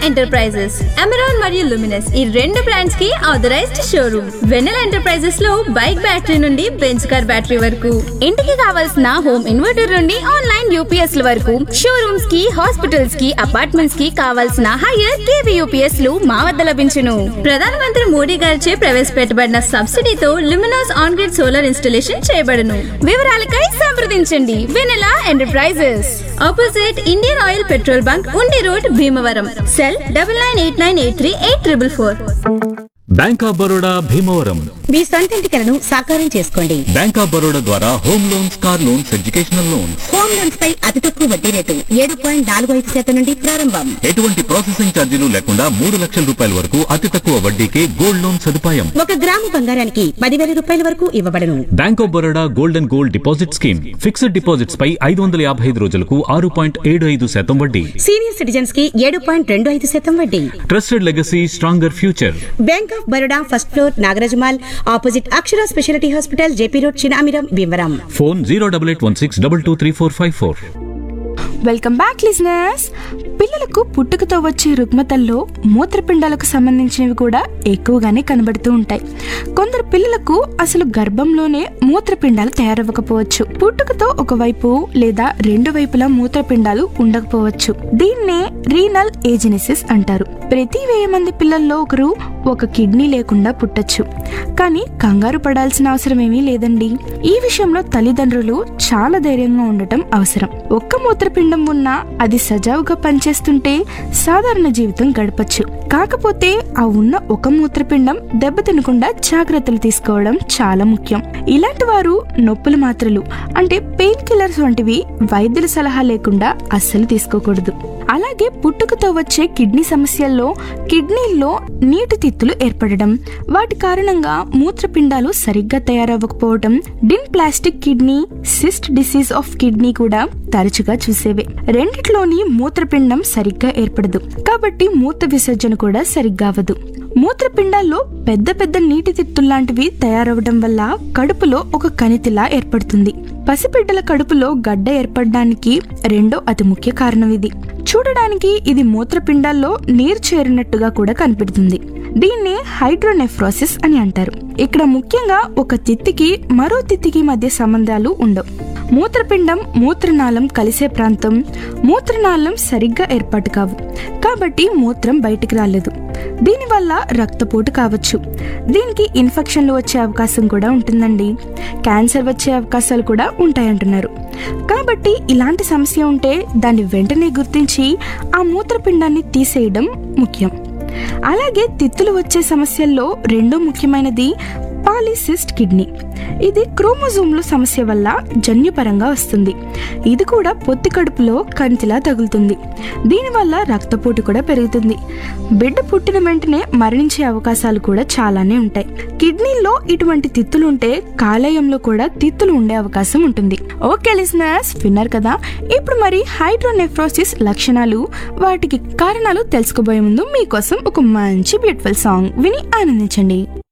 enterprises Amaron మరియు Luminous ఈ రెండు బ్రాండ్స్ కి ఆథరైజ్డ్ షోరూమ్ వెనెల ఎంటర్ప్రైజెస్ లో బైక్ బ్యాటరీ నుండి బెంచ్ కార్ బ్యాటరీ వరకు ఇంటికి కావాల్సిన హోమ్ ఇన్వర్టర్ నుండి ఆన్లైన్ యూపీఎస్ ల వరకు షోరూమ్స్ కి హాస్పిటల్స్ కి అపార్ట్మెంట్స్ కి కావాల్సిన హైయర్ కేవీ యూపీఎస్ లు మా వద్ద లభించును ప్రధానమంత్రి మోడీ గారిచే ప్రవేశపెట్టబడిన సబ్సిడీతో Luminous on grid solar installation చేయబడను వివరాలకై సంప్రదించండి Vennela enterprises opposite Indian oil petrol bunk Undi road Bhimavaram cell double nine eight nine eight three eight triple four bank of Baroda Bhimavaram మీ సొంతింటి కలను సాకారం చేసుకోండి బ్యాంక్ ఆఫ్ బరోడా ద్వారా home loans car loans educational loans home loans పై అతి తక్కువ వడ్డీ రేటు ఏడు పాయింట్ నాలుగు ఐదు శాతం నుండి ప్రారంభం ఎటువంటి ప్రాసెసింగ్ ఛార్జీలు లేకుండా మూడు లక్షల రూపాయల వరకు అతి తక్కువ వడ్డీకే గోల్డ్ లోన్ సదుపాయం ఒక గ్రాము బంగారానికి పదివేల రూపాయల వరకు ఇవ్వబడను bank of Baroda gold and gold deposit scheme fixed deposits పై ఐదు వందల యాభై ఐదు రోజులకు ఆరు పాయింట్ ఏడు ఐదు శాతం వడ్డీ సీనియర్ సిటిజన్స్ కి ఏడు పాయింట్ రెండు ఐదు శాతం వడ్డీ trusted legacy stronger future bank of Baroda first floor Nagaraj mall opposite Akshara speciality hospital JP road Chinamiram Bhimavaram phone zero double eight one six double two three four five four welcome back listeners పిల్లలకు పుట్టుకతో వచ్చే రుగ్మతల్లో మూత్రపిండాలకు సంబంధించినవి కూడా ఎక్కువగానే కనబడుతూ ఉంటాయి కొందరు పిల్లలకు అసలు గర్భంలోనే మూత్రపిండాలు తయారవ్వకపోవచ్చు పుట్టుకతో ఒకవైపు లేదా రెండు వైపులా మూత్రపిండాలు ఉండకపోవచ్చు దీన్నే రీనల్ ఏజెనిసిస్ అంటారు ప్రతి వెయ్యి మంది పిల్లల్లో ఒకరు ఒక కిడ్నీ లేకుండా పుట్టచ్చు కానీ కంగారు పడాల్సిన అవసరం ఏమీ లేదండి ఈ విషయంలో తల్లిదండ్రులు చాలా ధైర్యంగా ఉండటం అవసరం ఒక్క మూత్రపిండం ఉన్నా అది సజావుగా పనిచేస్తుంటే సాధారణ జీవితం గడపచ్చు కాకపోతే ఆ ఉన్న ఒక మూత్రపిండం దెబ్బతినకుండా జాగ్రత్తలు తీసుకోవడం చాలా ముఖ్యం ఇలాంటి వారు నొప్పుల మాత్రలు అంటే పెయిన్ కిల్లర్స్ వంటివి వైద్యుల సలహా లేకుండా అస్సలు తీసుకోకూడదు అలాగే పుట్టుకతో వచ్చే కిడ్నీ సమస్యల్లో కిడ్నీల్లో నీటి తిత్తులు ఏర్పడడం వాటి కారణంగా మూత్రపిండాలు సరిగ్గా తయారవ్వకపోవడం dysplastic kidney cyst disease of kidney కూడా తరచుగా చూసేవే రెండిట్లోని మూత్రపిండం సరిగ్గా ఏర్పడదు కాబట్టి మూత్ర విసర్జన కూడా సరిగ్గా అవ్వదు మూత్రపిండాల్లో పెద్ద పెద్ద నీటి తిత్తుల్లాంటివి తయారవడం వల్ల కడుపులో ఒక కణితిలా ఏర్పడుతుంది పసిబిడ్డల కడుపులో గడ్డ ఏర్పడడానికి రెండో అతి ముఖ్య కారణం ఇది చూడడానికి ఇది మూత్రపిండాల్లో నీరు చేరినట్టుగా కూడా కనిపెడుతుంది దీన్ని హైడ్రోనెఫ్రోసిస్ అని అంటారు ఇక్కడ ముఖ్యంగా ఒక తిత్తికి మరో తిత్తికి మధ్య సంబంధాలు ఉండవు మూత్రపిండం మూత్రనాళం కలిసే ప్రాంతం మూత్రనాళం సరిగ్గా ఏర్పాటు కావు కాబట్టి మూత్రం బయటికి రాలేదు దీనివల్ల రక్తపోటు కావచ్చు దీనికి ఇన్ఫెక్షన్లు వచ్చే అవకాశం కూడా ఉంటుందండి క్యాన్సర్ వచ్చే అవకాశాలు కూడా ఉంటాయంటున్నారు కాబట్టి ఇలాంటి సమస్య ఉంటే దాన్ని వెంటనే గుర్తించి ఆ మూత్రపిండాన్ని తీసేయడం ముఖ్యం అలాగే తిత్తులు వచ్చే సమస్యల్లో రెండో ముఖ్యమైనది పాలిసిస్ట్ కిడ్నీ ఇది క్రోమోజోమ్ల సమస్య వల్ల జన్యుపరంగా వస్తుంది ఇది కూడా పొత్తి కడుపులో కంతిలా తగులుతుంది దీనివల్ల రక్తపోటు కూడా పెరుగుతుంది బిడ్డ పుట్టిన వెంటనే మరణించే అవకాశాలు కూడా చాలానే ఉంటాయి కిడ్నీలో ఇటువంటి తిత్తులు ఉంటే కాలేయంలో కూడా తిత్తులు ఉండే అవకాశం ఉంటుంది ఓకే లిసనర్స్ విన్నారు కదా ఇప్పుడు మరి హైడ్రోనెఫ్రోసిస్ లక్షణాలు వాటికి కారణాలు తెలుసుకోబోయే ముందు మీకోసం ఒక మంచి బ్యూటిఫుల్ సాంగ్ విని ఆనందించండి